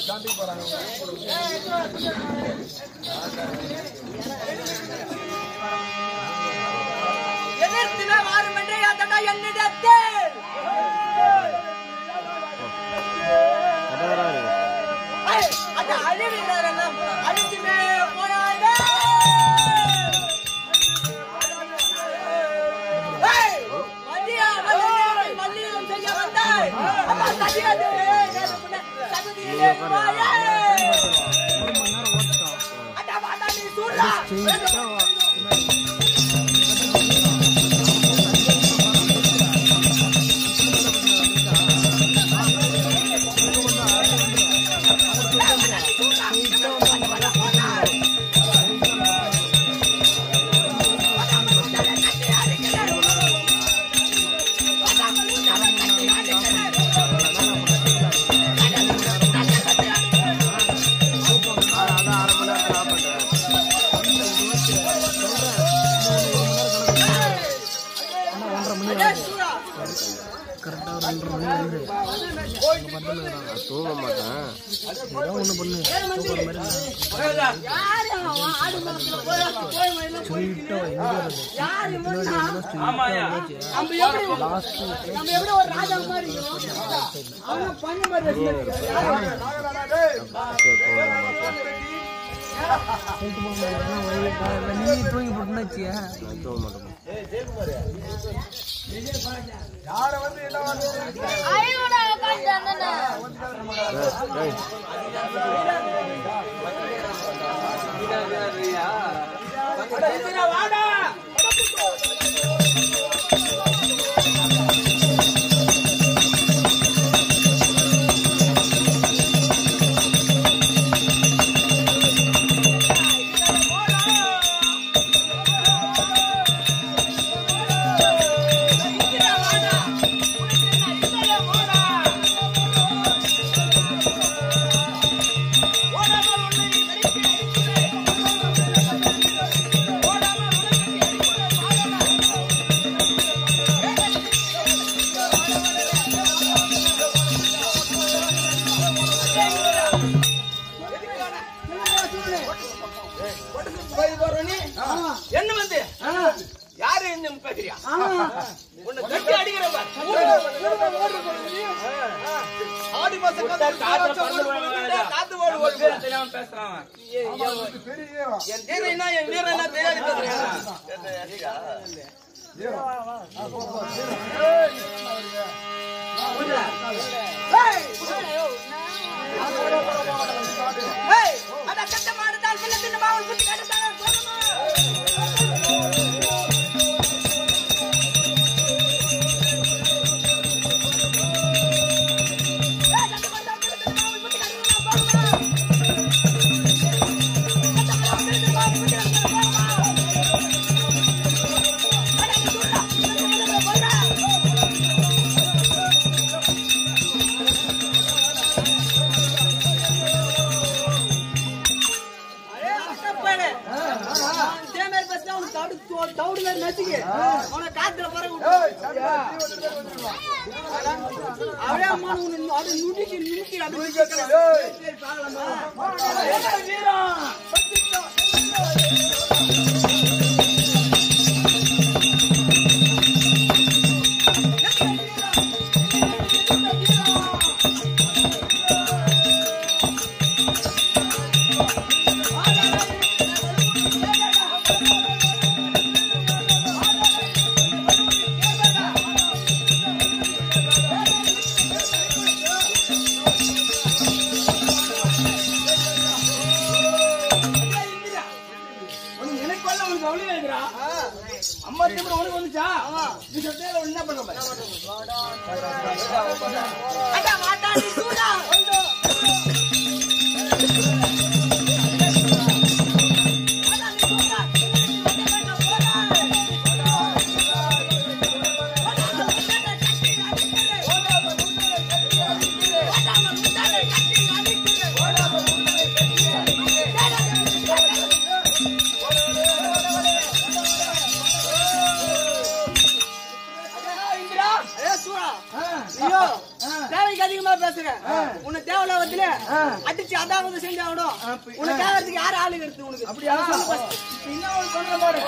எதிர்த்தின வாரும் என்று யாத்தடா என்னிடத்தில் ஐ, அந்த அழிவுகிறதெல்லாம் அழித்துமே போனார்கள். ஐ, மதியா மல்லிகை மல்லிகம் செய்ய வந்தாய். அப்பா, சதியாது. சதியிலே வாயே. அட, வாடா, நீ சூடா. அடே, சூடா. தூங்க மாட்டேன் யாரு அவன் ஆடு மரத்துல போய் போய் மயில யாரு இவன் நம்ம எப்படி நம்ம எப்படி ஒரு ராஜா மாதிரி இருக்கிறோம்? அவன் பண்ண மாதிரி வச்சிருக்கான். நான் தூங்க மாட்டேன் ஏய், ஏய், என்ன வந்து யாரு இந்த பேசுறியா உன்னை தட்டி அடிக்கிறவ ஆடி மாசம் காத்து ஓடு ஓடு என் வீரனா என் வீரனா தெரியாது பேசுறியா ஏய், அட கட்ட மாடுதான் சின்ன சின்ன மாவன் குட்டி கட்டுத்தானே போதுமா அவரே அம்மா அது நுடிக்கு நுடிக்கு அது வீரம் உனக்கு எனக்கு வரல, உனக்கு அவளே இருக்குடா. அம்மா திரும்ப உனக்கு வந்துச்சா நீ சொல்றேன் என்ன பண்ண பாரு. அடா, வாடா, நீ சூடா. அடா, நீ சூடா. தேவைக்கு அதிகமா பேசுற உன்னை தேவையில்ல வந்து அடிச்சு அதாவது செஞ்சாவிடும் உன்னை கேட்கறதுக்கு யாரு ஆளு எடுத்து உனக்கு அப்படியா என்ன ஒரு சொல்ற பாரு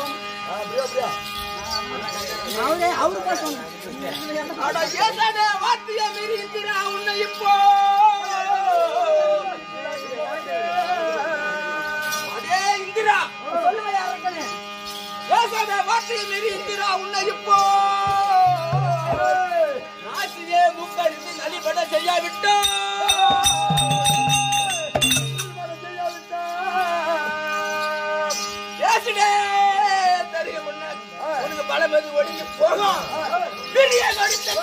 அவரே அவரு பேசணும் அட ஏசாத வார்த்தைய மீறி இந்திரா உன்னை இப்போ அடே இந்திரா சொல்லுங்க யாருக்கனே ஏசாத வார்த்தைய மீறி இந்திரா உன்னை இப்போ நாட்டிலே முக்கடித்து நலிபட செய்யாவிட்டோ ஏசுடே தெரியும் உன்னை. உனக்கு பலம் எது ஒடுங்கி போகும் பிரிய கடித்து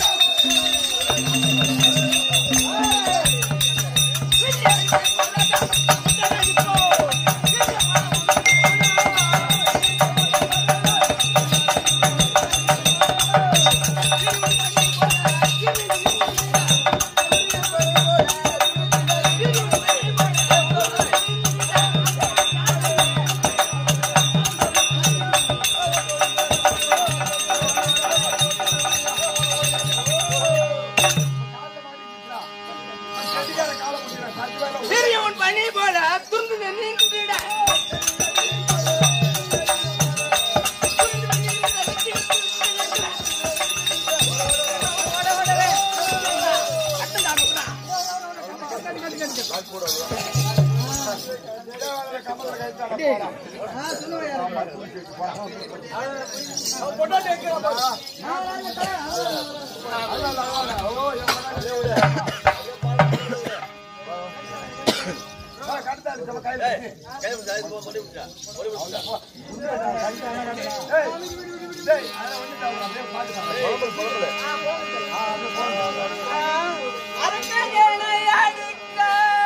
பெரியவன் பணி போல துண்டு நின்றுட அரக்கனை அடிக்க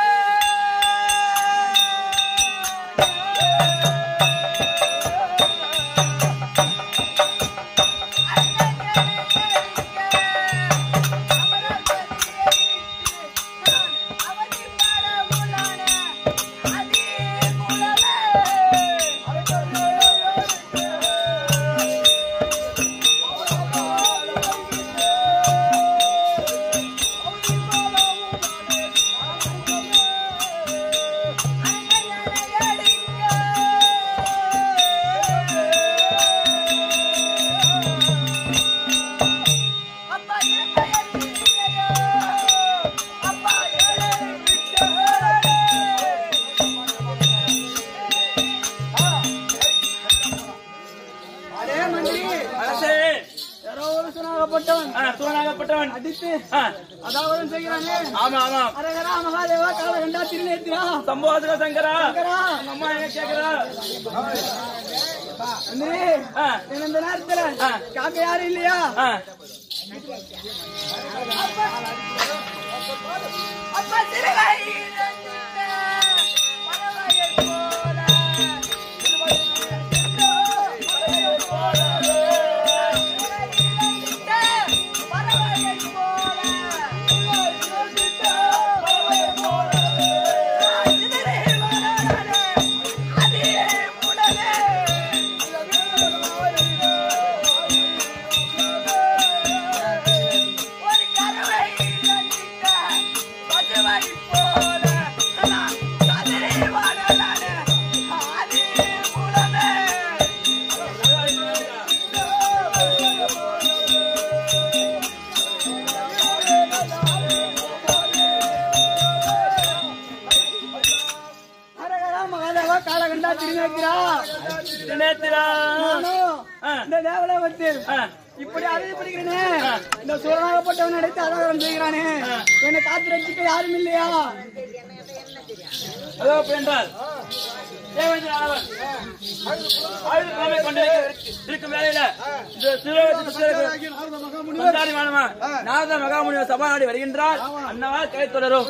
அதே மந்திரி அரசே யாரோ ஒரு சுனாகப்பட்டவன் ஆ, சூரனாகப்பட்டவன் அடித்து ஆ, அதாவது செய்கிறானே ஆமா ஆமா அரகரா மகாதேவா கால கண்டா திருநேத்திரா சம்போதக சங்கரா சங்கரா. உங்க அம்மா என்ன கேக்குறா மந்திரி ஆ, இந்த நேரத்துல ஆ. காக்க யாரும் இல்லையா ஆ, அப்பா திருவாயிரங்க பறவையை போல பறவையை போல அதே முடலே ஒரு கரவை ரசிக்க பசுவை போல நான் கதறி வாழலானே ஆதி மூலமே அரகரா மகாதேவா கால கண்டா திருநேத்திரா திரிநேத்திரா. நானும் ஆ, இந்த தேவலை வந்து ஆ, இப்படி அதை படிக்கிறேனே இந்த சூரனாகப்பட்டவன் அடைத்து அதாவரம் செய்கிறானே என்னை காத்து ரட்சிக்க யாரும் இல்லையா அதோ அப்படி என்றால் தேவேந்திரனானவன் ஆயுத தலைமை கொண்டு இருக்கும் வேலையில இந்த சிறுவத்துக்கு சந்தாரி மாணவா நாரத மகாமுனிவர் சபாநாடி வருகின்றார் அன்னவா கை தொடரும்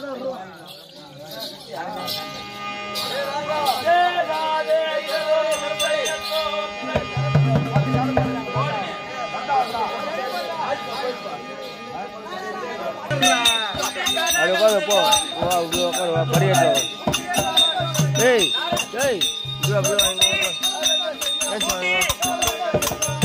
அது உட்காரு போ வா இப்படி உட்காரு வா படிக்கட்டு ஏய் ஏய் இப்படி வா, இப்படி வா, இங்க வா, இங்க வா. ஏய், வா, வா.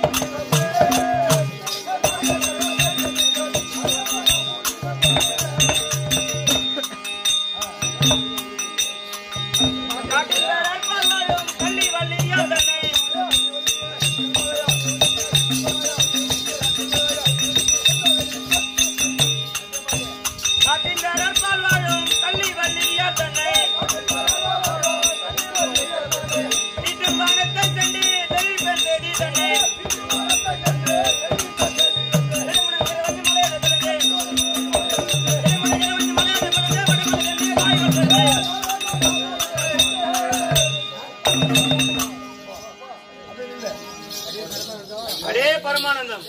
அடே பரமானந்தம்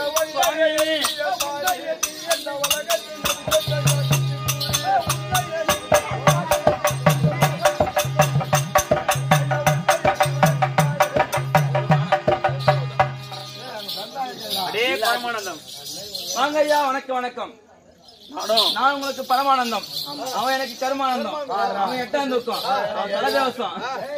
அடே பரமானந்தம் வாங்க ஐயா வணக்கம் வணக்கம் நான் உங்களுக்கு பரமானந்தம் அவன் எனக்கு கருமானந்தம் அவன் எட்டாம் தூக்கம் அவன் தலைதவசம்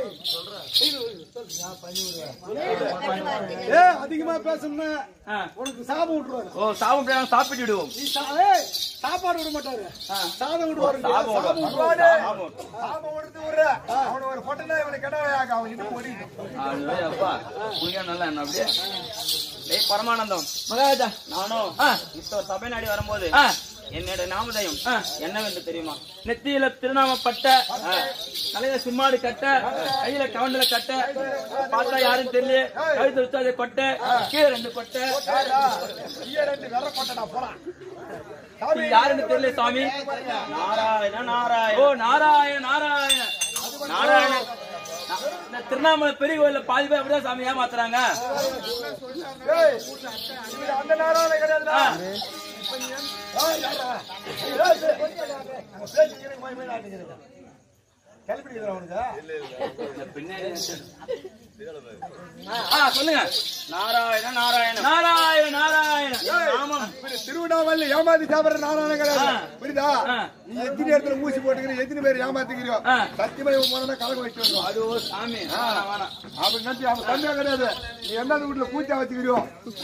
ஏ அதிகமா பேசணும்னா ஆ. உனக்கு சாபம் விட்டுருவாரு ஓ சாபம் பிரியாணி சாப்பிட்டு விடுவோம் நீ சா- ஏய், சாப்பாடு விட மாட்டாரு சாதம் விடுவாரு சாபம் சாபம் விடுவோம். விடுவாரு. சாபம். சாபம் விடுத்து விடுற அவன ஒரு பொட்டனா இவனை கெட்டவையாக அவன் இது ஓடிட்டு அது அப்பா உனக்கே நல்லா என்ன அப்படியே டேய் பரமானந்தம் மகாராஜா நானும் இப்ப ஒரு சபை நாடி வரும்போது என்னோட நாமதயம் என்னவென்று தெரியுமா நெத்தியில திருநாம பட்ட தலையில சிம்மாடு கட்ட கையில கவண்டல கட்ட பார்த்தா யாரும் தெரியல கழுத்து வச்சாத கொட்டை கீழே ரெண்டு கொட்டை ரெண்டு வெற பொட்டடா போலாம் இது யாருன்னு தெரியல சாமி நாராயண நாராயண ஓ நாராயண நாராயண நாராயண இந்த திருவண்ணாமலை பெரிய கோயில்ல பாதி பேர் அப்படிதான் சாமி ஏமாத்துறாங்க ஏய், இது அந்த நாராயண கிடையாதுடா ஆ. கல்பிடிக்கிறா அவனுக்கு ஆ, சொல்லுங்க நாராயண நாராயண நாராயண நாராயண நாமம் திருவண்ணாமலை ஏமாத்தி சாப்பிடுற நாராயண கிடையாது ஆ. புரியுதா ஆ. நீ எத்தனை இடத்துல ஊசி போட்டுக்கிற எத்தனை பேர் ஏமாத்திக்கிறியோ ஆ. சத்தியமா இவன் முதல்ல கலக்க வச்சு வருவான் அது ஒரு சாமி வேணாம், வேணாம். அப்படி நினைச்சு அவன் தம்பியா கிடையாது நீ எந்த வீட்டுல பூச்சா வச்சுக்கிறியோ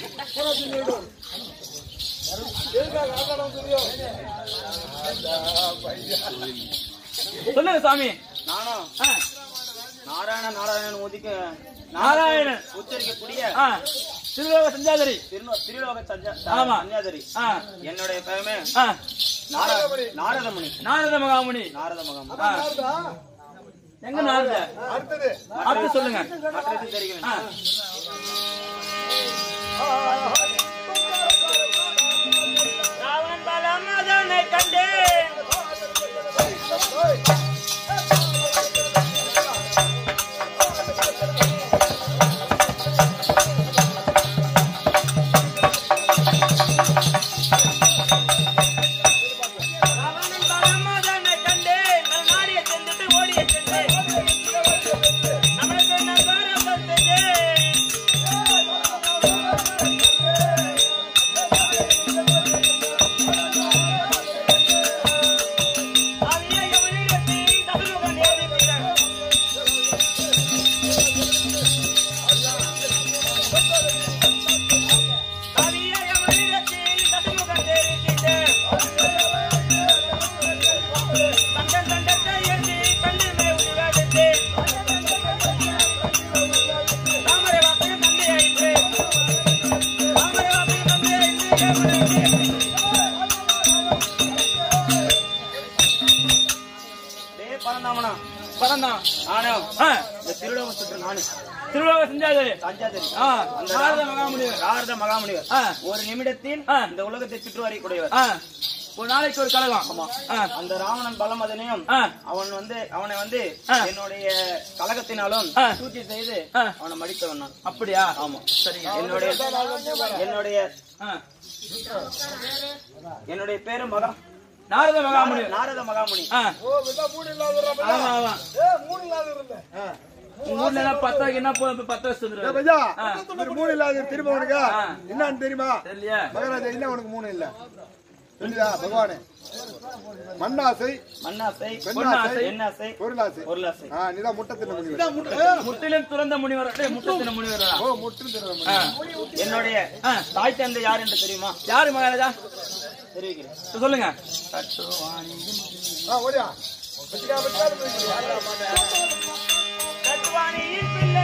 சொல்லுங்க சாமி நானும் நாராயண நாராயணன் ஒதுக்க நாராயணன் உச்சரிக்கக்கூடிய திருலோக சஞ்சாதரி திருலோக ஆமா சஞ்சாதரி என்னுடைய பெயமே நாரதமணி நாரத மகாமுனி நாரத மகாமுனி எங்க நாரத அடுத்தது அடுத்து சொல்லுங்க அடுத்து தெரியும் ராவன் பலம் அதனை கண்டேன் ராவணன் பரமதனை கண்டேன் நல் நாடிய சென்றுட்டு ஓடிய சென்றேன் நமக்கு நல்வரம் வந்தது அவிய எவனிடத்தில் தகுமுகன் ஏறிவிட்டான் அவிய எவனிடத்தில் தகுமுகன் ஏறிவிட்டான் தண்டன் தண்டத்தை ஏந்தி கண்ணில் மேல் உருவாடுத்தேன். தாமரை வாசல் தந்தையாயிற்று. தாமரை வாசல் தந்தையாயிற்று, ஏவலாயிற்று. டேய் பரந்தாமனா. பரந்தான். நானும். இந்த திருவிழாவை சுற்று நானு. திருவிழாவை செஞ்சாரு அந்த நாரத மகாமுனிவர் நாரத மகாமுனிவர் ஒரு நிமிடத்தில் இந்த உலகத்தை சுற்றி வரக்கூடியவர் ஒரு நாளைக்கு ஒரு கழகம் ஆமா அந்த ராவணன் பலமதனையும் அவன் வந்து அவனை வந்து என்னுடைய கழகத்தினாலும் சூழ்ச்சி செய்து அவனை மடித்தவன் நான் அப்படியா ஆமா சரி என்னுடைய என்னுடைய என்னுடைய பேரு மகா நாரத மகாமுனி நாரத மகாமுனி ஓ இதான் மூணு இல்லாத ஆமா ஆமா ஏ மூணு இல்லாத இருந்த உங்க ஊர்ல எல்லாம் பத்தாக்கு என்ன போ- பத்து வருஷம் ஏ வந்துருவாரு. பையா ஆ. ஒரு மூணு இல்லாத திரும்ப உனக்கு ஆ. என்னன்னு தெரியுமா தெரியலையா மகாராஜா என்ன உனக்கு மூணு இல்ல புரியுதா பகவானே மண்ணாசை மண்ணாசை பெண்ணாசை, எண்ணாசை பொருளாசை பொருளாசை ஆ நீதான் முட்டத்தின் முனிவர் முற்றிலும் துறந்த முனிவர் டேய், முற்றத்தின முனிவரா ஓ முற்றும் திறந்த ஆ. முனிவர் என்னுடைய ஆ. தாய் தந்தை யார் என்று தெரியுமா யாரு மகாராஜா தெரிவிக்கிறேன் சொல்லுங்க ஆ ஓடியா பத்திரிக்கா பத்திரிக்கா கட்டுவாணியின் பிள்ளை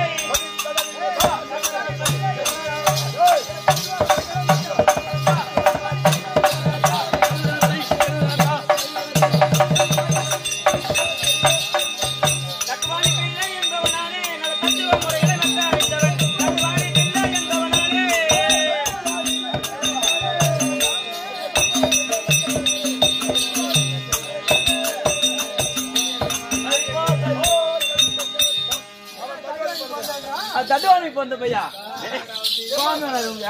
கட்டுவாணி பிள்ளை என்பவனாலே எனது தத்துவ முறைகளை நன்கு அறிந்தவன் கட்டுவாணி பிள்ளை என்பவனாலே அது தட்டுவாணிக்கு வந்த பையா சுவாமி வராதுங்க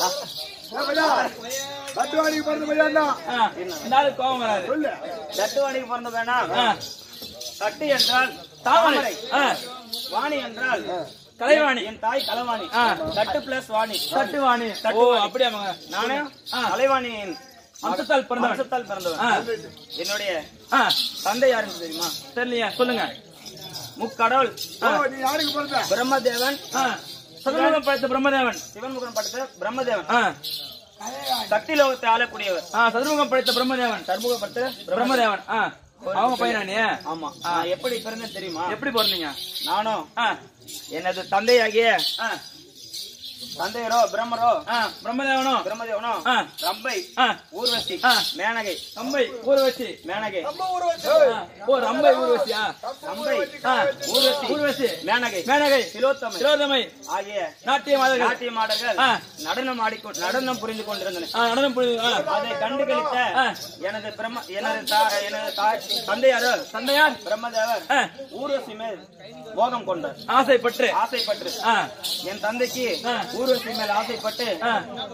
கட்டுவாடிக்கு பிறந்த பையன் தான் இந்த ஆளு கோபம் வராது சொல்லு தட்டுவாணிக்கு பிறந்த வேணா ஆ, தட்டு என்றால் தாமரை தாமரை ஆ, வாணி என்றால் கலைவாணி என் தாய் கலவாணி ஆ. தட்டு பிளஸ் வாணி தட்டுவாணி ஓ தட்டுவாணி. அப்படியா மக நானே ஆ. கலைவாணியின் அம்சத்தால் பிறந்தவன் வம்சத்தால் பிறந்தவன் ஆ. என்னுடைய ஆ, தந்தை யாருன்னு தெரியுமா தெரியலையா சொல்லுங்க முக்கடவுள் ஓ நீ யாருக்கு பிறந்த பிரம்மதேவன் ஆ, சதுர்முகம் படைத்த பிரம்மதேவன் சிவன்முகன் படைத்த பிரம்மதேவன் ஆ, சக்தி லோகத்தை ஆளக்கூடியவர் ஆ, சதுர்முகம் படைத்த பிரம்மதேவன் சர்முக படைத்த பிரம்மதேவன் ஆ, அவங்க பையனா நீ ஆமா நான் எப்படி பிறந்தேன் தெரியுமா எப்படி பிறந்தீங்க நானும் ஆ, எனது தந்தையாகிய ஆ, தந்தையரோ பிரம்மரோ ஆ, பிரம்மதேவனும் பிரம்மதேவனோ ஆ. ரம்பை ஆ, ஊர்வசி ஆ. மேனகை ரம்பை ஊர்வசி மேனகை ஆ, ஓ ரம்பை ஊர்வசியா ரம்பை ஆ, ஊர்வசி ஊர்வசி மேனகை மேனகை திலோத்தமை திலோதமை ஆகிய நாட்டிய மாதர்கள் நாட்டிய மாடர்கள் ஆ. நடனம் ஆடிக்கொண்டு நடனம் புரிந்து கொண்டிருந்தன ஆ, நடனம் புரியுது ஆ, அதை கண்டுகளித்த ஆ. எனது பிரம்ம எனது தா- எனது தாய் தந்தையாரோ தந்தையார் பிரம்மதேவர் ஆ, ஊர்வசி மேல் மோகம் கொண்டார் ஆசைப்பட்டு ஆசைப்பட்டு ஆ, என் தந்தைக்கு ஆ. ஊர்வசி மேல் ஆசைப்பட்டு ஆ,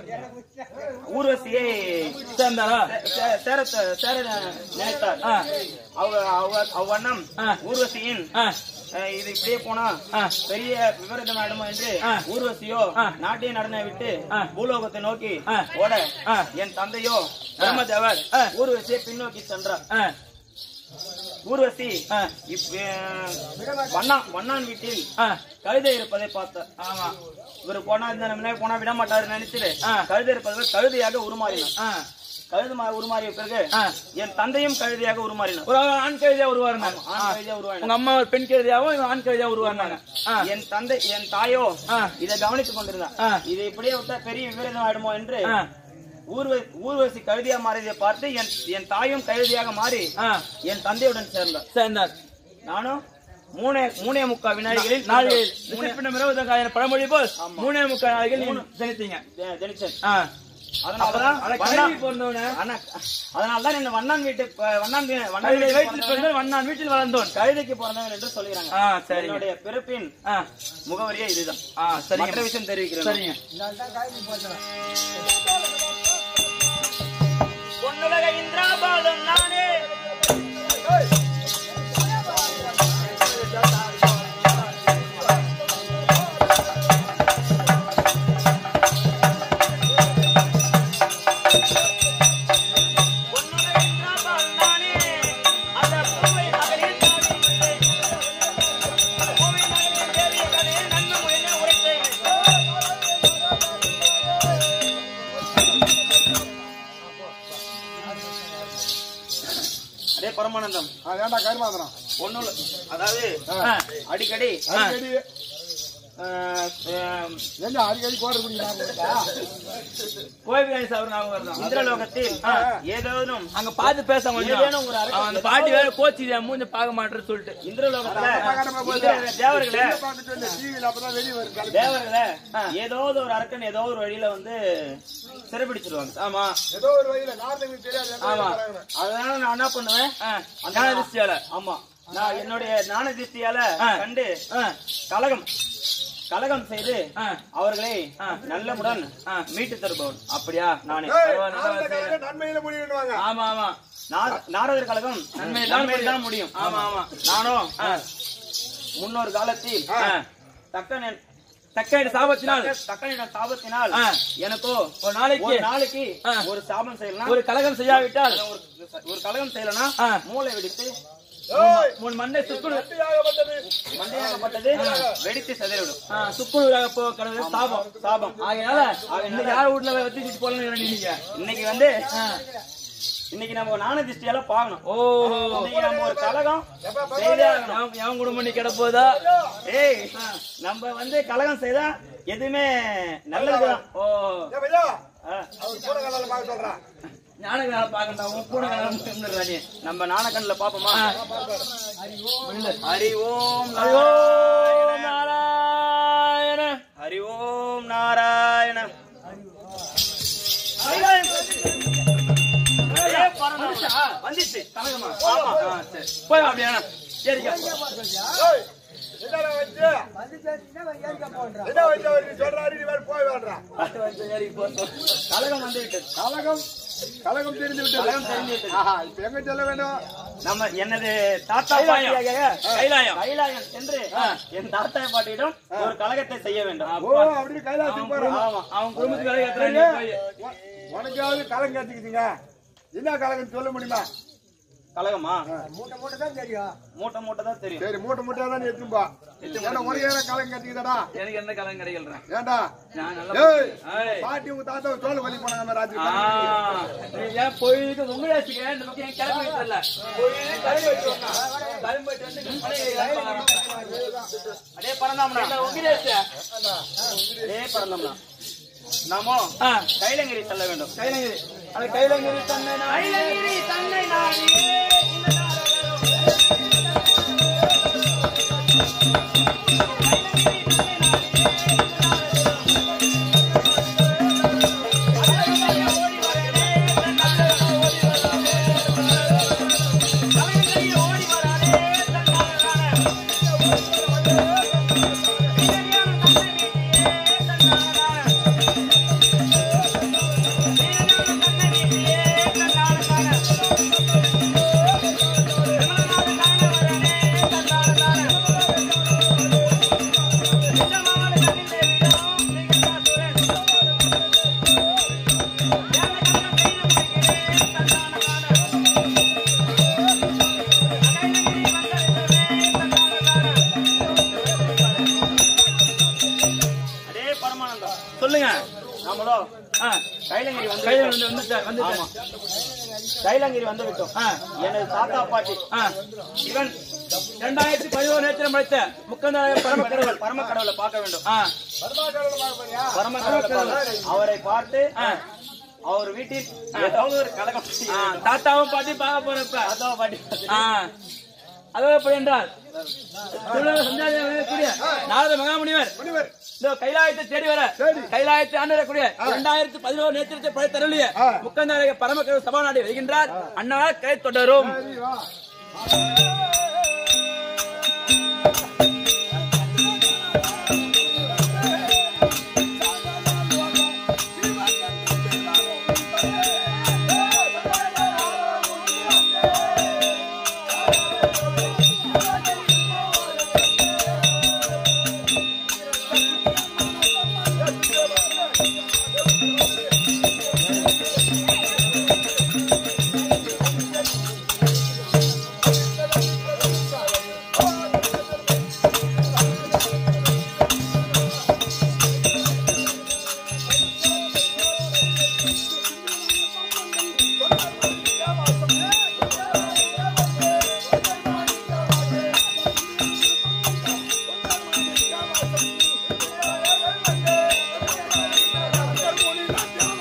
ஊர்வசியை சேர்ந்தாரா சே- சேர சேர நினைத்தார் ஆ, அவ- அவ- அவ்வண்ணம் ஆ. ஊர்வசியின் ஆ, அஹ், இது இப்படியே போனா ஆ. பெரிய விபரீதம் ஆயிடுமோ என்று ஆ. ஊர்வசியோ ஆ. நாட்டிய நடனை விட்டு ஆ. பூலோகத்தை நோக்கி ஆ. ஓட ஆ. என் தந்தையோ பிரம்மதேவர் ஆ. ஊர்வசியை பின்னோக்கி சென்றார் ஆ, ஊர்வசி ஆ. இப்- அஹ், வண்ணா- வண்ணான் வீட்டில் ஆ, கழுதை இருப்பதை பார்த்தார் ஆமா இவர் போனா இந்த நம்ம போனா விட மாட்டாரு நினைச்சிட்டு ஆ. கழுதை இருப்பதை கழுதையாக உருமாறினார் ஆ, கழுது மா- உருமாறிய பிறகு ஆ. என் தந்தையும் கழுதையாக உருமாறினார் ஒரு ஆண் கழுதியா உருவாருனாங்க ஆண் கழுதையா உருவாயினார் உங்க அம்மா ஒரு பெண் கழுதியாவும் இவன் ஆண் கழுதியா உருவாருனாங்க ஆ, என் தந்தை என் தாயோ ஆ. இதை கவனித்துக் கொண்டிருந்தான் ஆ. இதை இப்படியே விட்டா பெரிய விபரீதம் ஆயிடுமோ என்று ஆ, ஊர்வ ஊர்வசி கழுதியா மாறியதை பார்த்து என் என் தாயும் கழுதியாக மாறி ஆ, என் தந்தையுடன் சேர்ந்தார் சேர்ந்தார் நானும் மூணே மூணே முக்கா வினாடிகளில் நாளில் மூணே விசிப்பினம் இருபதாயிரம் பழமொழி போல் மூணே முக்கால் நாளிகள் நீங்க செலுத்தீங்க தெ- தெளிச்சேன் ஆ, அதனாலதான் அட வண்ணா- கல்வி பிறந்தவன அண்ணா, அதனாலதான் என்ன வண்ணான் வீட்டு ப- வண்ணான் வீ- வண்ணான் கழுதை வீட்டுக்கு வயிற்றில் பிறந்தவன் பிறந்தவன் வண்ணான் வீட்டில் வளர்ந்தோன் கழுதைக்கு பிறந்தவன் என்று சொல்லுகிறாங்க ஆ சரிங்க என்னுடைய பிறப்பின் ஆ, முகவரியே இதுதான் ஆ சரிங்க மற்ற விஷயம் தெரிவிக்கிறேன் சரிங்க பொன்னுலக இந்திராபாதம் நானே பொன்னுலக இந்திராபாதம் நானே அந்த பூவை நகரில் தாவியில்லை. பூவை நகரில் தேடிய கதையை நன்மை முறையிலே உரைத்தேன் அதே பரமானந்தம் ஆ ஏன்டா கருமாந்திரம் ஒண்ணும் இல்ல. அதாவது ஆ, அடிக்கடி அடிக்கடி ஆஹ், ஆஹ், என்ன அடிக்கடி கோடு குடிக்கிறாங்க கோயில் பிரியாணி சாப்பிட ஞாபகம் வருதான் இந்திரலோகத்தில் ஏதோனும் அங்க பார்த்து பேச கொஞ்சம் ஏதேனும் ஒரு அரக்கன் அவன் அந்த பாட்டி வேற கோச்சி மூஞ்ச பார்க்க மாட்டேன்னு சொல்லிட்டு இந்திரலோகத்துல கடமை போகுது. இந்திர- தேவர்களே பார்த்துட்டு இந்த டிவியில் அப்பதான் வெளியே வருது கிளம்பி. தேவர்களே ஏதாவது ஒரு அரக்கன் ஏதோ ஒரு வழியில வந்து சிறைபிடிச்சிருவாங்க ஆமா ஏதோ ஒரு வழியில நார்த்தங்களுக்கு தெரியாது எந்த ஆமா. வழியில வராங்கன்னு. அதனால நான் என்ன பண்ணுவேன் ஆ, அந்த ஞான திருஷ்டியால ஆமா நான் என்னுடைய ஞான திருஷ்டியால ஆ. கண்டு ஆ, கலகம் கலகம் செய்து ஆ, அவர்களை ஆ. நல்லமுடன் ஆ. மீட்டு தருபவன் அப்படியா நானே ஏய், பரவாயில்ல, நார்த்த பரவாயில்ல. கலகம் நன்மையில முடியுன்னுவாங்க. ஆமா ஆமா நா- நாரதர் கழகம் நன்மையில் தான் நன்மையில் தான் முடியும் ஆமா ஆமா நானும் ஆ, முன்னொரு காலத்தில் ஆ, தக்கன் என்- தக்க சாபத்தினால் தக்கனிட சாபத்தினால் ஆ. எனக்கோ ஒரு நாளைக்கு ஒரு நாளைக்கு ஆ. ஒரு சாபம் செய்யலாம் ஒரு கலகம் செய்யாவிட்டால் ஒரு ஒரு கலகம் செய்யலனா ஆ. மூளை வெடித்து உன் மண்ணை சுக்குழு மண்டையாகப்பட்டது வெடித்து சிதறிவிடும் ஆ, சுக்குழுவாக போ கடவுள் சாபம் சாபம் ஆகையால இன்னைக்கு யார் வீட்டுல வச்சு போலாம் நீங்க இன்னைக்கு வந்து ஆ. இன்னைக்கு நம்ம நாண திருஷ்டியெல்லாம் பார்க்கணும் ஓ இன்னைக்கு நம்ம ஒரு கலகம் எவன் எவன் குடும்பம் நீ கிட போதா ஏய் நம்ம வந்து கலகம் செய்தா எதுவுமே நல்லதுதான் ஓ ஏய் பையா, ஆ. அவர் கூட கல்லால பார்க்க சொல்றான். ஞானகனால பாக்கண்டா உன் பூனை கனால நீ நம்ம நாணக்கண்ணில் பாப்போமா ஆ. ஹரி ஓம் ஐயோ நாராயண நாராயண ஹரி ஓம் நாராயண வந்துச்சு கனகமா ஆமா ஆ, சரி போய் அப்படியா சரிக்கா ஏய், என்னடா வச்சு? என்ன வச்சு அவர் நீ சொல்றாரு, நீ வேற போய் வேண்டாம். கலகம் வந்து விட்டது கலகம் கலகம் தெரிந்து விட்டது கலகம் தெரிந்து விட்டது. ஆஹா, இப்ப எங்க செல்ல வேண்டும் நம்ம எனது தாத்தா கைலாயம். பாட்டியாக கைலாயம். கைலாயம் சென்று என் தாத்தா பாட்டியிடம் ஒரு கலகத்தை செய்ய வேண்டும் ஓ அப்படி கைலாசத்துக்கு போறோம் ஆமா அவன் குடும்பத்துக்கு வேலை ஏத்துறான் போய் உன- உனக்காவது கலங்க கத்துக்கிட்டீங்க என்ன கலகம் சொல்ல முடியுமா கலகமா மூட்டை மூட்டை தான் தெரியும் மூட்டை மூட்டை தான் தெரியும் சரி மூட்டை மூட்டை தான் எடுத்துப்பா ஏன்னா உனக்கு ஏன் கலங்க கத்துக்கிட்டடா எனக்கு என்ன கலங்க கிடைக்கிறேன் ஏண்டா நான் நல்லா ஏய் ஏய். பாட்டி உங்க தாத்தா தோல் வலி போனாங்க ராத்திரி ஆ, நீ ஏன் போயிட்டு உங்க வச்சுக்க இந்த பக்கம் ஏன் கிளம்பி விட்டுறல போயிட்டு கிளம்பி விட்டு வந்தா. கிளம்பி விட்டு வந்து நீ பழைய அதே பறந்தாம்னா இந்த உங்கிரேச. அதே பறந்தாம்னா நாமோ ஆ, கைலங்கிரி செல்ல வேண்டும் கைலங்கிரி அது கைலங்கிரி தன்னை நாடி. கைலங்கிரி தன்னை நாடி அதே பரமானந்தம் சொல்லுங்க நாமளோ ஆ, கைலங்கிரி வந்து கையில வந்து வந்துட்டேன் ஆமா வந்துட்டேன் கைலங்கிரி வந்து விட்டோம் ஆ, எனது தாத்தா பாட்டி ஆ. இவன் ரெண்டாயிரத்தி பதினோரு நேரத்தில் படித்த முக்கந்தாய பரம கடவுள் பரம கடவுளை பார்க்க வேண்டும் ஆ, பரமாச்சாரம் பார்க்க போறியா பரம கடவுளை பார்க்க- அவரை பார்த்து அவர் வீட்டில் ஏதாவது ஒரு கலகம் செய்ய ஆ, வேண்டும். தாத்தாவும் பாட்டி பார்க்க போறப்ப தாத்தா பாட்டி ஆ, அதோ எப்படி என்றால் திருவிழா சஞ்சாரியாக இருக்கக்கூடிய நாரத மகாமுனிவர் முனிவர் இந்த கைலாயத்தை தேடி வர தேடி. கைலாயத்தை ஆண்டு வரக்கூடிய இரண்டாயிரத்தி பதினோரு நேத்திரத்தை படைத்தருளிய ஆ. முக்கந்தாய பரமக்கடவுள் சபாநாடி வருகின்றார் அண்ணால் கை தொடரும் சரி வா ஆ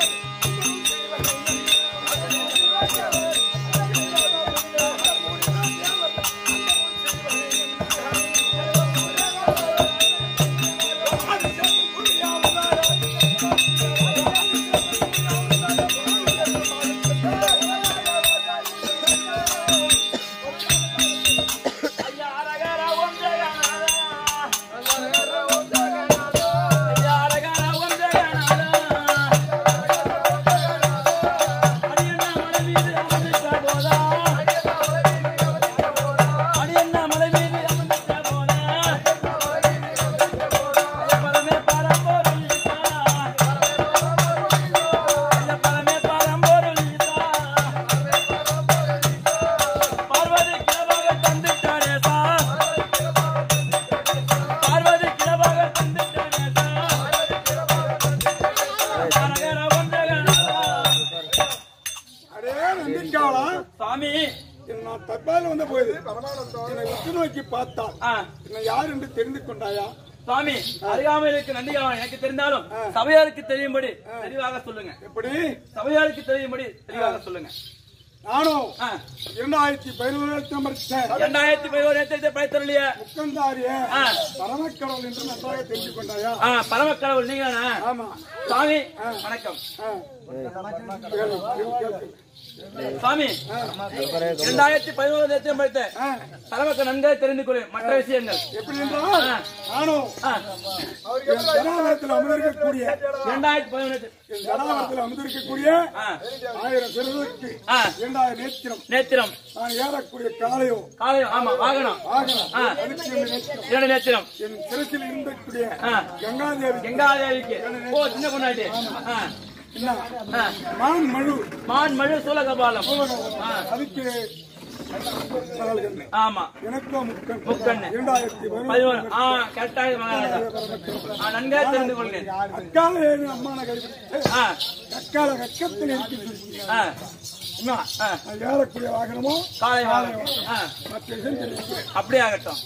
தற்பால வந்த போது என்னை உற்று நோக்கி பார்த்தால் ஆ, என்னை யார் என்று தெரிந்து கொண்டாயா சுவாமி அறியாமையிற்கு நன்றியாவன் எனக்கு தெரிந்தாலும் சபையாருக்கு தெரியும்படி தெளிவாக சொல்லுங்க எப்படி சபையாருக்கு தெரியும்படி தெளிவாக சொல்லுங்க நானும் ஆ, இரண்டாயிரத்தி பதினோராயிரத்தி அமர்த்த இரண்டாயிரத்தி பதினோரு படைத்தருளிய முக்கந்தாரிய ஆ, பரமக்கடவுள் என்று நன்றாக தெரிந்து கொண்டாயா ஆ, பரமக்கடவுள் நீங்களானா ஆமா சுவாமி வணக்கம் ஆ. கேளு, கேளு, கேளு. சுவாமி இரண்டாயிரத்தி பதினோரு லட்சம் படித்த ஆ. பரமக்க நன்காக தெரிந்து கொள்ளும் மற்ற விஷயங்கள் எப்படி என்றால் நானும் ஆ, என் ஜனாவரத்தில் அமர்ந்திருக்கக்கூடிய இரண்டாயிரத்தி பதினொன்று என் ஜனாவரத்தில் அமர்ந்திருக்கக்கூடிய ஆ, ஆயிரம் சிறுவருக்கு ஆ. இரண்டாயிரம் நேத்திரம் நேத்திரம் நான் ஏறக்கூடிய காலையோ காலை ஆமா வாகனம் ஆகணும் ஆ. அதுக்கு இரண்டு நேத்திரம் இரண்டு நேத்திரம் என் சிரசில் இருந்தக்கூடிய ஆ. கங்காதேவி கங்காதேவிக்கு ஓ சின்ன பொண்ணாட்டி ஆ, என்ன ஆ. மான் மழு மான் மழு சூலகபாலம் ஆ, அதுக்கு மகள்கள். ஆமா எனக்கும் முக்கண் முக்கண்ணு. இரண்டாயிரத்தி பதினொன்று ஆ கரெக்டாக மகாராஜா ஆ, நன்காக தெரிந்து கொள்கிறேன் அக்கால அம்மான கைப்பிடித்து ஆ, அக்கால கக்கத்தில் இருக்கிறது ஆ, என்ன ஆ. நான் ஏறக்கூடிய வாகனமோ காலை வாகனம் ஆ, மற்ற விஷயம் தெரிவிக்கிறேன் அப்படியே ஆகட்டும்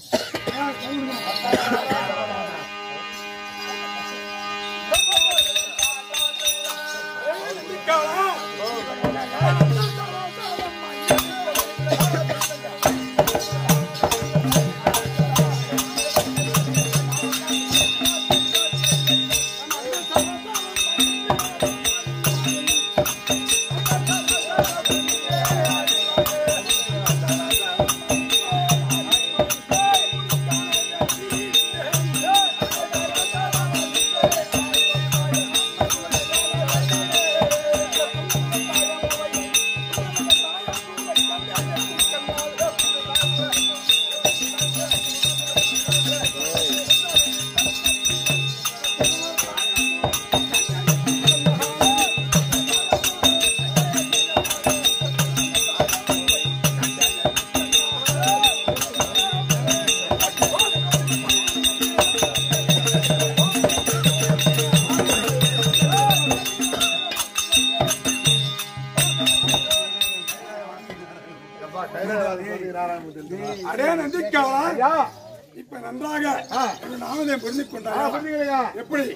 அடே நந்திக்காவா இப்ப நன்றாக இந்த நாமதே புரிந்து கொண்டாயா எப்படி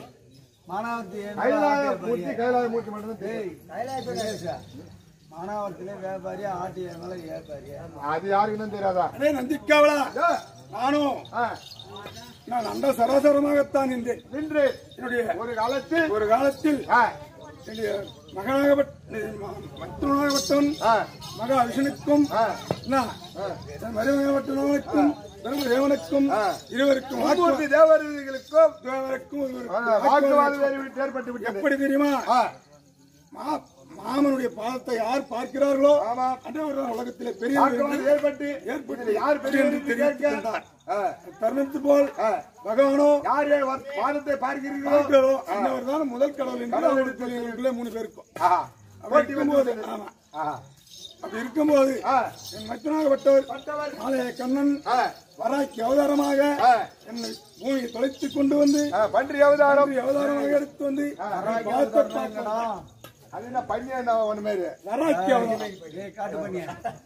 மானாவரத்திலே வியாபாரி ஆட்டு மேல வியாபாரி அது யாருக்குன்னு தெரியாதா அடே நந்திக்காவலா நானும் நான் அண்ட சராசரமாகத்தான் நின்றேன் நின்று என்னுடைய ஒரு காலத்தில் ஒரு காலத்தில் என்னுடைய மகனாகப்பட்ட மற்றவனாகப்பட்டவன் மகா விஷ்ணுக்கும் மருமகப்பட்டவனுக்கும் பிரம்மதேவனுக்கும் இருவருக்கும் வாக்கு தேவர்களுக்கும் தேவருக்கும் வாக்குவாதம் ஏற்பட்டு விட்டது எப்படி தெரியுமா மா- மாமனுடைய பாதத்தை யார் பார்க்கிறார்களோ அன்றவர்கள் உலகத்திலே பெரிய ஏற்பட்டு ஏற்பட்டு யார் பெரிய தெரிவித்தார் தருணத்து போல் பகவானோ யார் பாதத்தை பார்க்கிறீர்களோ அந்தவர் தான் முதல் கடவுள் என்று அவருடைய தொழில்களுக்குள்ளே மூணு பேருக்கும் அப்படி இருக்கும்போது ஆமா அப்படி இருக்கும்போது என் மச்சனாகப்பட்டவர் ஆலய கண்ணன் வராக்கி அவதாரமாக என்னை பூமியை தொலைத்துக் கொண்டு வந்து பன்றி அவதாரம் அவதாரமாக எடுத்து வந்து பாதத்தை பார்க்கலாம் அது என்ன பண்ணி ஒண்ணு மாதிரி வராக்கி அவதாரம் காட்டு பண்ணியா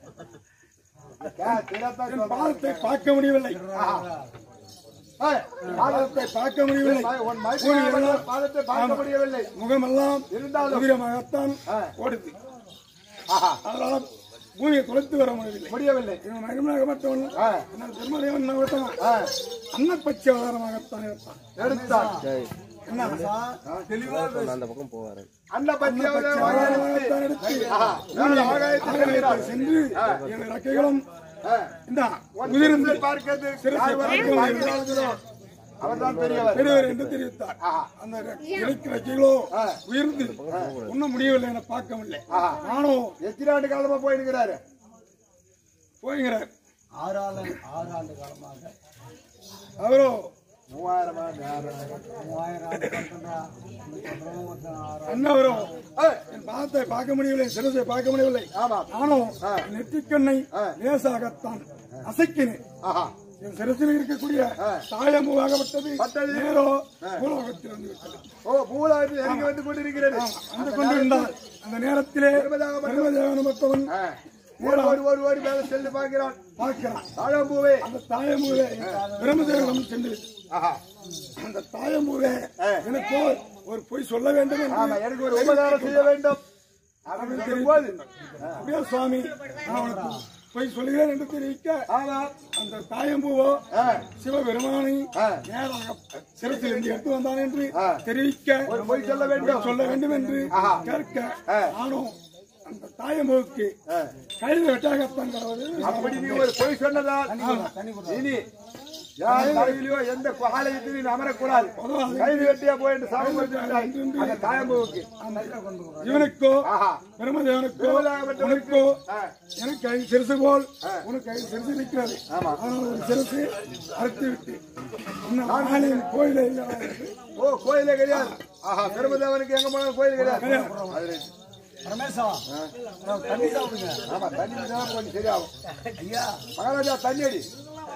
என் பாதத்தை பார்க்க முடியவில்லை பாதத்தை பார்க்க முடியவில்லை பூமியெல்லாம் பாதத்தை பார்க்க முடியவில்லை முகமெல்லாம் இருந்தாலும் உதிரமாகத்தான் ஓடுது அதனால பூமியை தொலைத்து வர முடியவில்லை முடியவில்லை இவன் மகிமனாகப்பட்டவன் பெருமதேவன் அன்னப்பச்சை அவதாரமாகத்தான் இருப்பான் எடுத்தான் என்ன தெளிவா அந்த பக்கம் போவாரு அன்னப்பச்சை அவதாரமாகத்தான் எடுத்து ஆகாயத்தில் சென்று என் ரெக்கைகளும் இந்த உதிர்ந்து பார்க்கிறது அவர்தான் பெரியவர் பெரியவர் என்று தெரிவித்தார் அந்த இலக்கு ரெக்கைகளோ உயர்ந்து ஒன்னும் முடியவில்லை என பார்க்கவில்லை நானும் எத்தனை ஆண்டு காலமா போயிருக்கிறாரு போயிருக்கிறார் ஆறு ஆண்டு ஆறு ஆண்டு காலமாக அவரோ மூவாயிரம் ஆண்டு கட்டுறா ஆறு அண்ணவரும் என் பாதத்தை பார்க்க முடியவில்லை சிரசை பார்க்க முடியவில்லை நானும் நெற்றிக்கண்ணை லேசாகத்தான் அசைக்கினேன் என் சிரசில் இருக்கக்கூடிய தாயமுகப்பட்டது நேரோ பூலோகத்தில் வந்து விட்டது ஓ பூலோகத்தில் இறங்கி வந்து கொண்டிருக்கிறது வந்து கொண்டிருந்தால் அந்த நேரத்திலே பிரம்மதேவன் மற்றவன் ஒரு ஒரு ஒரு ஒரு மேல செல்லு பார்க்கிறான் பார்க்கிறான் தாழம்பூவே அந்த தாயம்பூவே பிரம்மதேவனம் சென்று அந்த தாயம்பூவே எனக்கு ஒரு பொய் சொல்ல வேண்டும் ஆமா எனக்கு ஒரு உபகாரம் செய்ய வேண்டும் அப்படின்னு தெரியும்போது அப்படியே சுவாமி நான் உனக்கு பொய் சொல்லுகிறேன் என்று தெரிவிக்க அந்த தாயம்பூவோ சிவபெருமானை நேராக சிறத்தில் இருந்து எடுத்து வந்தான் என்று தெரிவிக்க பொய் சொல்ல வேண்டும் சொல்ல வேண்டும் என்று கேட்க நானும் அந்த தாயம்பூவுக்கு கைது வெட்டாகத்தான் அப்படி நீ ஒரு பொய் சொன்னதால் இனி யார் தலையிலயோ எந்த ஆலயத்திலும் நீ அமரக்கூடாது கைது வெட்டியா போய் என்று சாமி கொடுத்திருந்தாய். அந்த தாயம்பூவுக்கு இவனுக்கோ பிரம்மதேவனுக்கோ உனக்கோ எனக்கு ஐந்து சிறுசு போல் உனக்கு ஐந்து சிறுசு நிற்கிறது ஆனால் ஒரு சிறுசு அறுத்து விட்டு இன்னும் ஆலயம் கோயிலே இல்லை ஓ கோயிலே கிடையாது ஆஹா பிரம்மதேவனுக்கு எங்க போனாலும் கோயில் கிடையாது ஆமா தண்ணி தான் கொஞ்சம் சரியாகும் மகாராஜா தண்ணி அடி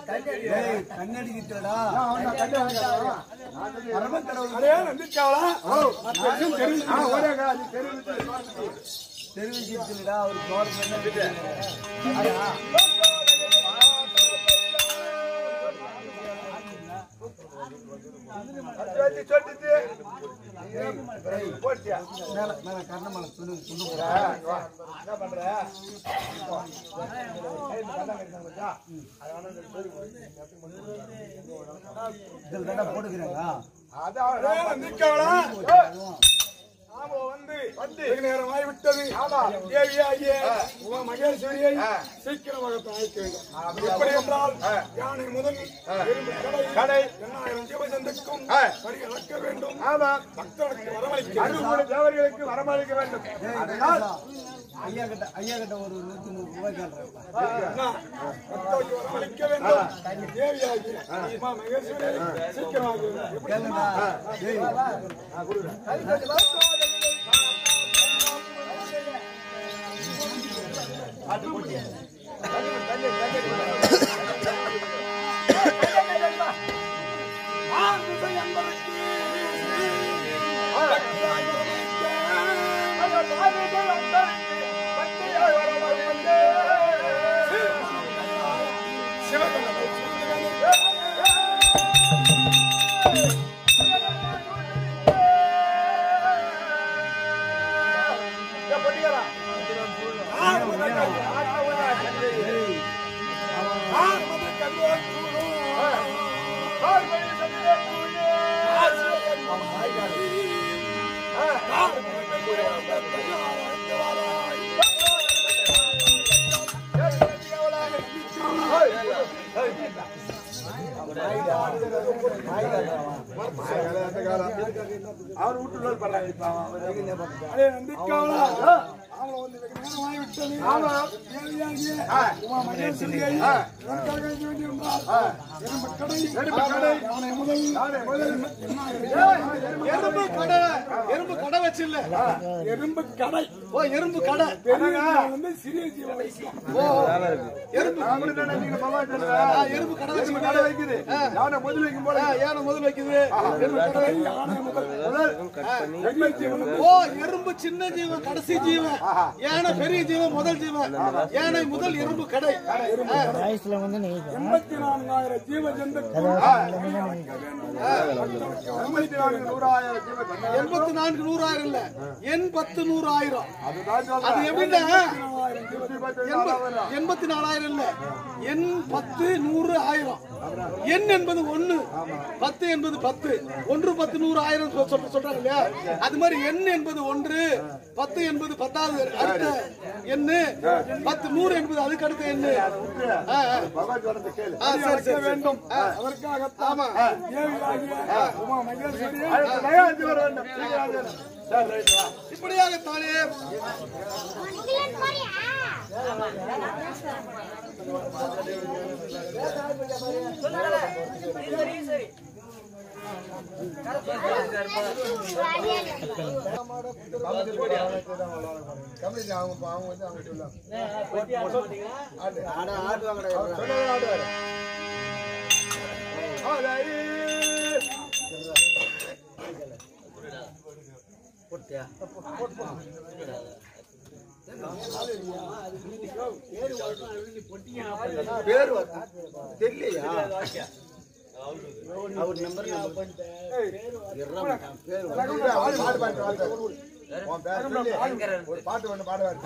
மகேஸ்வரியை சீக்கிரமாக தாய்க்க வேண்டும் எப்படி என்றால் யானை முதல் எறும்பு கடை எண்ணாயிரம் ஜீவஜந்துக்கும் வரி அளக்க வேண்டும் பக்தனுக்கு வரமளிக்க வேண்டும் தேவர்களுக்கு வரமளிக்க வேண்டும் அதனால் ஐயா கிட்ட ஐயா கிட்ட ஒரு நூத்தி நூறு ரூபாய் கேள்றேன் பக்தனுக்கு வரமளிக்க வேண்டும் தேவியாகி அம்மா மகேஸ்வரி சீக்கிரமாக எப்படி அவர் வீட்டுள்ள அதே நந்திக்காவலா அவளை வந்து வெகு நேரம் ஆகிவிட்டது தேவியாகிய உமா மகேஸ்வரியை இதற்காக செய்ய வேண்டும் என்றால் எறும்பு கடை யானை முதல் எறும்பு கடை எறும்பு கடை வச்சு இல்ல எறும்பு கடை ஓ எறும்பு கடை பெரிய ஜீவன் வந்து சிறிய ஜீவன் ஓ எறும்பு ஆ, எறும்பு கடை வச்சு கடை வைக்குது யானை முதல் வைக்கும் போல யானை முதல் வைக்குது எறும்பு கடை யானை முதல் எறும்பு ஜீவன் ஓ எறும்பு சின்ன ஜீவன் கடைசி ஜீவன் யானை பெரிய ஜீவன் முதல் ஜீவன் யானை முதல் எறும்பு கடை எண்பத்தி நான்காயிரம் ஜீவ ஜந்துக்கள் எண்பத்தி நான்கு நூறாயிரம் ஜீவ ஜந்துக்கள் எண்பத்தி நான்கு நூறாயிரம் இல்ல எண்பத்து நூறாயிரம் அது எப்படின்னா எண்ப- எண்பத்தி நாலாயிரம் இல்ல எண் பத்து நூறு ஆயிரம் எண் என்பது ஒண்ணு பத்து என்பது பத்து ஒன்று பத்து நூறு ஆயிரம் சொல்~ சொல்~ சொல்றாங்க இல்லையா அது மாதிரி எண் என்பது ஒன்று பத்து என்பது பத்தாவது அடுத்த எண்ணு பத்து நூறு என்பது அதுக்கு அடுத்த எண்ணு ஆ, ஆ. ஆ, சரி சரி வேண்டும் அதற்காகத்தான் ஆமா தேவியாகிய உமா மகேஸ்வரியை தயாரித்து வர வேண்டும் சரி, ரைட், வா. இப்படியாகத்தானே கம்பெனி அவங்க அவங்க வந்து அவங்க சொல்லுவாங்க ஆடு. அவர் சொன்னதை ஆடுவாரு. ஆடை. பேர் வர- தெரியலையா அவர் நம்பர் பாட்டு ஒண்ணு பாடுவார்